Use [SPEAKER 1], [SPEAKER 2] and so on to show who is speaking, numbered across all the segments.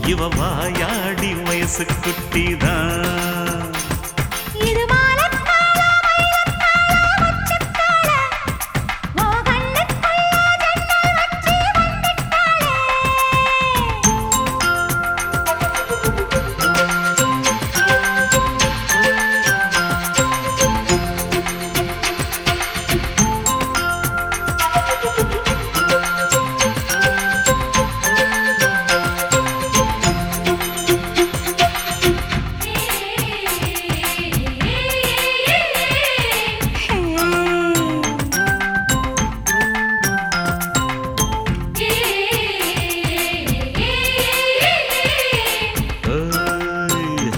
[SPEAKER 1] இவ வாயாடி வயசு குட்டிதான்
[SPEAKER 2] இது மாலக்கால மயிலக்கால மொச்சக்கால ஓ கண்ணுக்குள்ள ஜன்னல் வச்சு வந்துட்டாளே
[SPEAKER 1] ஏய்.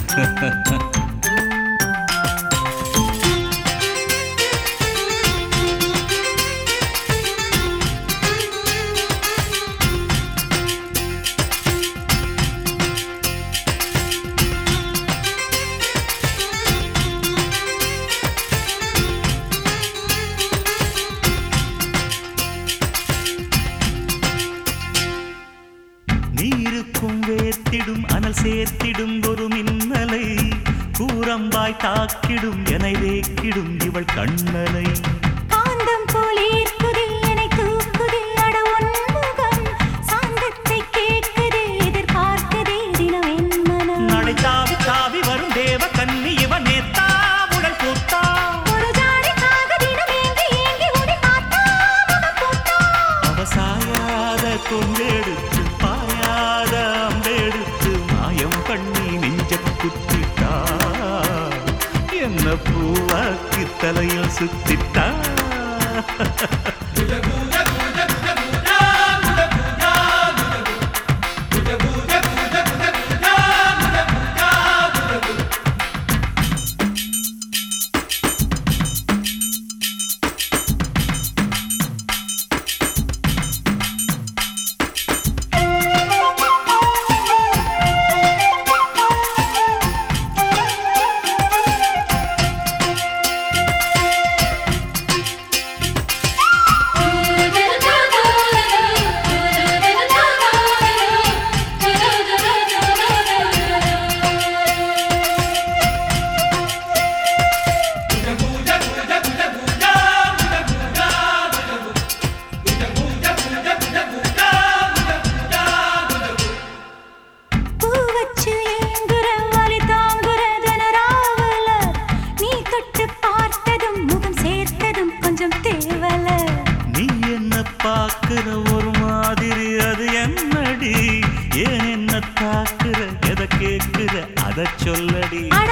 [SPEAKER 1] நீருக்கும் வேர்த்திடும் அனல் சேர்த்திடும் ஒரு மின்னலை கூரம்பாய் தாக்கிடும் என வேக்கிடும் இவள் கண்ணலை
[SPEAKER 2] காந்தம் போல் ஈர்க்குது என்னை தூக்குது அட உன்முகம் சாந்தத்தை கேட்குது எதிர்பார்க்குதே தினம் என் மனம்
[SPEAKER 1] நடை தாவி தாவி வரும் தேவ கன்னி இவன் நேத்தா உடல் பூத்தா
[SPEAKER 2] ஒரு ஜாடைக்காக தினம் ஏங்கி ஏங்கி உன்னை பார்த்தா முகம் பூத்தா
[SPEAKER 1] அவ சாயாத கொண்டெடுத்து பாயாத அம்பெடுத்து மாயம் பண்ணி நெஞ்ச குத்திட்டா என்ன பூவாக்கி தலையில் சுத்திட்டா
[SPEAKER 2] பூ வச்சு ஏங்குற வலி தாங்குற தினராவல நீ தொட்டு பார்த்ததும் முகம் சேர்த்ததும் கொஞ்சம் தேவல
[SPEAKER 1] நீ என்ன பாக்குற ஒரு மாதிரி அது என்னடி ஏன் என்ன தாக்குற எதை கேக்குற அத சொல்லடி
[SPEAKER 2] அட